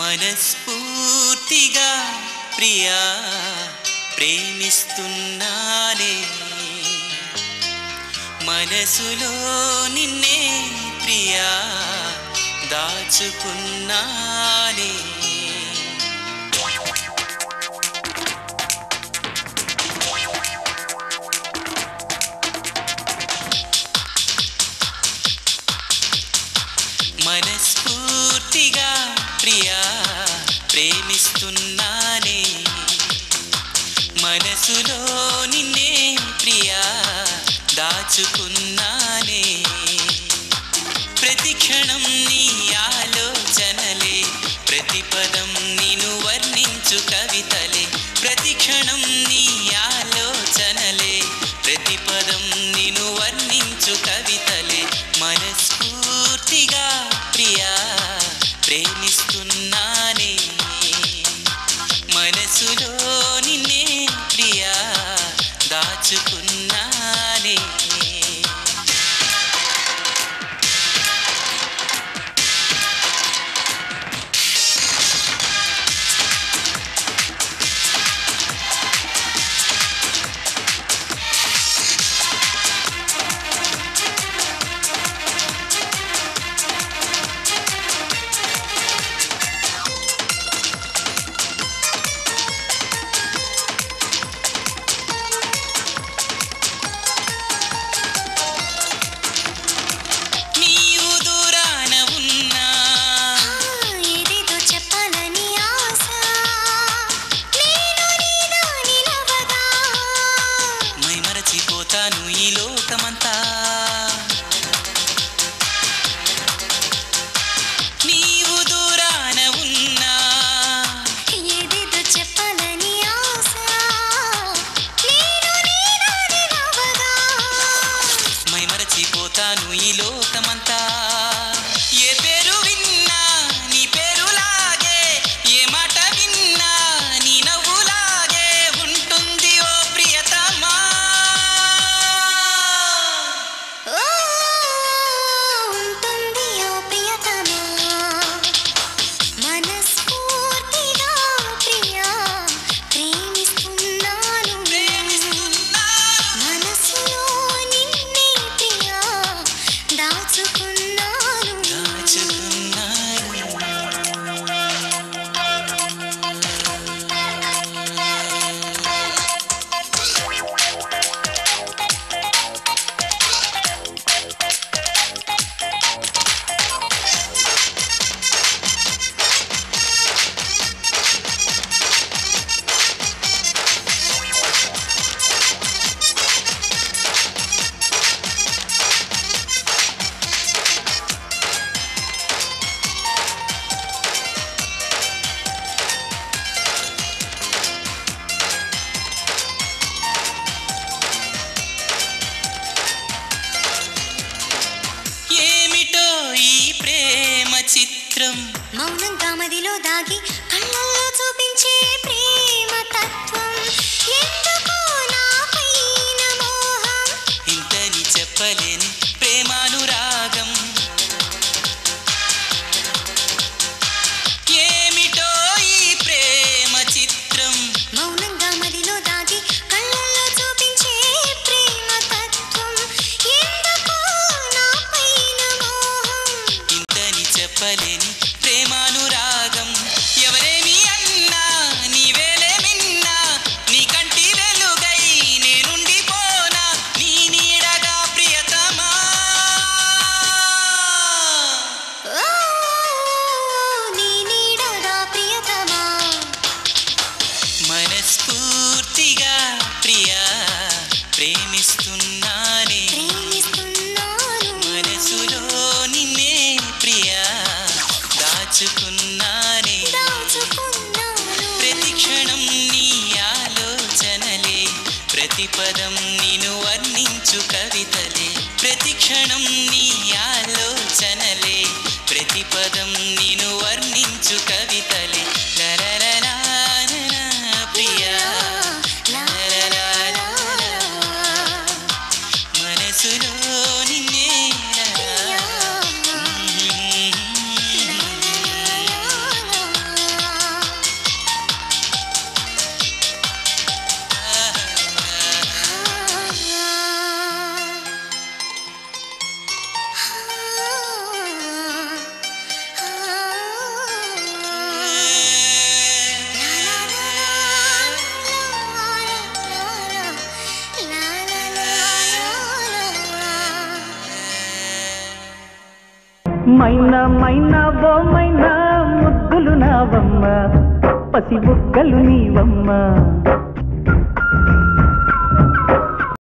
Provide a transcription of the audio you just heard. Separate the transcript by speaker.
Speaker 1: మనస్ఫూర్తిగా ప్రియా ప్రేమిస్తున్నానే మనసులో నిన్నే ప్రియా దాచుకున్నానే మనస్ఫూర్తిగా ప్రియా ప్రేమిస్తున్నానే మనసులో నిన్నే ప్రియా దాచుకున్నానే ప్రతి క్షణం నీ ఆలోచనలే ప్రతి పదం నిన్ను వర్ణించు కవితలే ప్రతి క్షణం నీ ఆలోచనలే ప్రతి పదం నిన్ను వర్ణించు కవితలే మనస్ఫూర్తిగా ప్రియా ప్రేమిస్తున్నానే మనసులో నిన్నే ప్రియా దాచుకున్నానే నీవు దూరాన ఉన్నా
Speaker 2: ఏదేదో చెప్పాలని ఆశ నేను నీదాని నవగా
Speaker 1: మై మరచిపోతాను ఈ లోకమంతా నీవు దూరాన ఉన్నా
Speaker 2: ఏదేదో చెప్పాలని ఆశ నేను నీదాని నవగా
Speaker 1: మై మరచిపోతాను ఈ లోకమంతా ఏ పేరు విన్నా నీ పేరులాగే ఏ మాట విన్నా నీ నవ్వులాగే ఉంటుంది ఓ ప్రియతమా
Speaker 2: ఓ ఉంటుంది ఓ ప్రియతమా మనస్ఫూర్తిగా ప్రియా ప్రేమిస్తున్నాను మనసులో నిన్నే ప్రియా దాచుకున్నాను
Speaker 1: ఏమిటో ఈ ప్రేమ చిత్రం
Speaker 2: మౌనంగా మదిలో దాగి కళ్ళల్లో చూపించే ప్రేమ తత్వం ఎందుకో నా పైన మోహం
Speaker 1: ఇంతని చెప్పలేని ప్రేమానురాగం ఏమిటో ఈ ప్రేమ చిత్రం
Speaker 2: మౌనంగా మదిలో దాగి కళ్ళల్లో చూపించే ప్రేమ తత్వం ఎందుకో నా పైన మోహం
Speaker 1: ఇంతని చెప్పలేని ప్రేమానురాగం ఎవరేమి అన్నా నీవేలే మిన్నా నీ కంటి వెలుగై నేనుండిపోనా నీ నీడగా ప్రియతమా
Speaker 2: ఓ నీ నీడగా ప్రియతమా
Speaker 1: మనస్ఫూర్తిగా ప్రియా ప్రేమిస్తున్నానే
Speaker 2: ప్రేమిస్తున్నాను
Speaker 1: మనసులో నిన్నే ప్రియా దాచుకున్నానే
Speaker 2: దాచుకున్నాను
Speaker 1: ప్రతి క్షణం నీ ఆలోచనలే ప్రతి పదం నిన్ను వర్ణించు కవితలే ప్రతి క్షణం నీ ఆలోచనలే ప్రతి పదం నిన్ను వర్ణించు కవితలే లలలలాలలా ప్రియా లలలలాలా. మనసులో నిన్నే
Speaker 2: ప్రియా.
Speaker 3: మైనా మైనా ఓ మైనా ముద్దులు నావమ్మ పసి బుగ్గలు నీవమ్మ